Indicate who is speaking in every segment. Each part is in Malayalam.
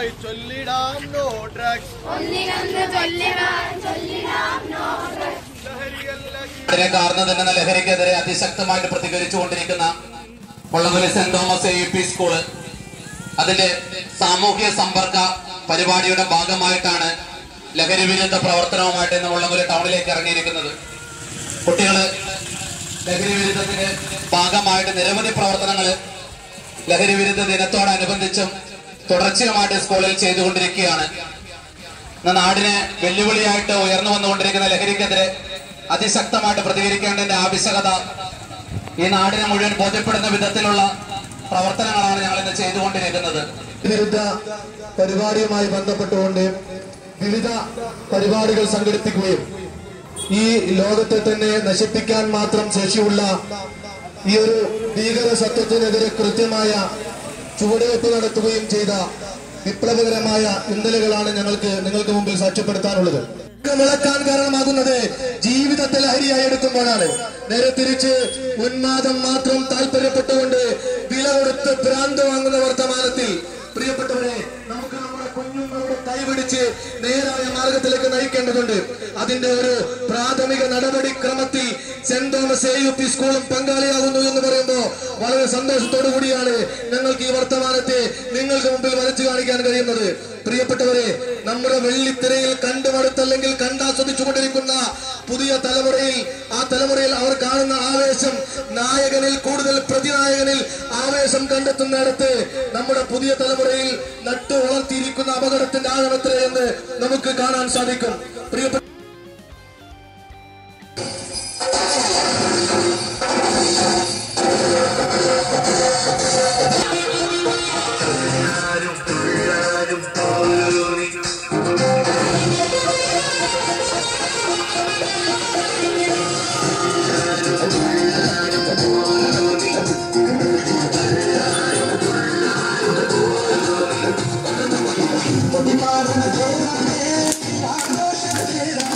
Speaker 1: ഒന്നായി ചൊല്ലിടാം നോ ഡ്രഗ്സ്
Speaker 2: ഒന്നിനൊന്ന് ചൊല്ലിടാം ചൊല്ലിടാം നോ
Speaker 3: അതിനെ കാർന്നു തിന്നുന്ന ലഹരിക്കെതിരെ അതിശക്തമായിട്ട് പ്രതികരിച്ചുകൊണ്ടിരിക്കുന്ന Mullankolli Saint Thomas U P school അതിന്റെ സാമൂഹ്യ സമ്പർക്ക പരിപാടിയുടെ ഭാഗമായിട്ടാണ് ലഹരി വിരുദ്ധ പ്രവർത്തനവുമായിട്ട് ഇന്ന് മുള്ളംകൊല്ലി ടൗണിലേക്ക് ഇറങ്ങിയിരിക്കുന്നത് കുട്ടികള് ലഹരി വിരുദ്ധത്തിന്റെ ഭാഗമായിട്ട് നിരവധി പ്രവർത്തനങ്ങൾ ലഹരി വിരുദ്ധ ദിനത്തോടനുബന്ധിച്ചും തുടർച്ചയുമായിട്ട് സ്കൂളിൽ ചെയ്തുകൊണ്ടിരിക്കുകയാണ് ഇന്ന് നാടിനെ വെല്ലുവിളിയായിട്ട് ഉയർന്നു വന്നുകൊണ്ടിരിക്കുന്ന ലഹരിക്കെതിരെ അതിശക്തമായിട്ട് പ്രതികരിക്കേണ്ടതിന്റെ ആവശ്യകത ഈ നാടിനെ മുഴുവൻ ബോധ്യപ്പെടുന്ന വിധത്തിലുള്ള പ്രവർത്തനങ്ങളാണ് ഞങ്ങൾ ഇന്ന് ചെയ്തുകൊണ്ടിരിക്കുന്നത്
Speaker 4: വിരുദ്ധ പരിപാടിയുമായി ബന്ധപ്പെട്ടുകൊണ്ട് വിവിധ പരിപാടികൾ സംഘടിപ്പിക്കുകയും ഈ ലോകത്തെ തന്നെ നശിപ്പിക്കാൻ മാത്രം ശേഷിയുള്ള ഈ ഒരു ഭീകര സത്വത്തിനെതിരെ കൃത്യമായ ചുവടുവെപ്പ് നടത്തുകയും ചെയ്ത വിപ്ലവകരമായ ഇന്നലകളാണ് ഞങ്ങൾക്ക് നിങ്ങൾക്ക് മുമ്പിൽ സാക്ഷ്യപ്പെടുത്താനുള്ളത് വിളക്കാൻ കാരണമാകുന്നത് ജീവിതത്തെ ലഹരിയായി എടുക്കുമ്പോഴാണ് നേരെ തിരിച്ച് ഉന്മാദം മാത്രം താല്പര്യപ്പെട്ടുകൊണ്ട് വില കൊടുത്ത് ഭ്രാന്ത് വാങ്ങുന്ന വർത്തമാനത്തിൽ പ്രിയപ്പെട്ടവരെ നമുക്ക് നമ്മുടെ കുഞ്ഞുങ്ങളുടെ കൈപിടിച്ച് നേരായ മാർഗത്തിലേക്ക് നയിക്കേണ്ടതുണ്ട് അതിന്റെ ഒരു പ്രാഥമിക നടപടിക്രമത്തിൽ Saint Thomas A U P സ്കൂളും പങ്കാളിയാകുന്നു എന്ന് പറയുമ്പോൾ വളരെ സന്തോഷത്തോടു കൂടിയാണ് ഞങ്ങൾക്ക് ഈ വർത്തമാനത്തെ നിങ്ങൾക്ക് മുമ്പിൽ വരച്ചു കാണിക്കാൻ കഴിയുന്നത് പ്രിയപ്പെട്ടവരെ നമ്മുടെ വെള്ളിത്തിരയിൽ കണ്ടുമടുത്തല്ലെങ്കിൽ കണ്ടാസ്വദിച്ചുകൊണ്ടിരിക്കുന്ന പുതിയ തലമുറയിൽ ആ തലമുറയിൽ അവർ കാണുന്ന ആവേശം നായകനിൽ കൂടുതൽ പ്രതിനായകനിൽ ആവേശം കണ്ടെത്തുന്നിടത്ത് നമ്മുടെ പുതിയ തലമുറയിൽ നട്ടു വളർത്തിയിരിക്കുന്ന അപകടത്തിന്റെ ആഴം എത്രയെന്ന് നമുക്ക് കാണാൻ സാധിക്കും പ്രിയപ്പെട്ട
Speaker 5: ും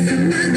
Speaker 5: സമ്മാനം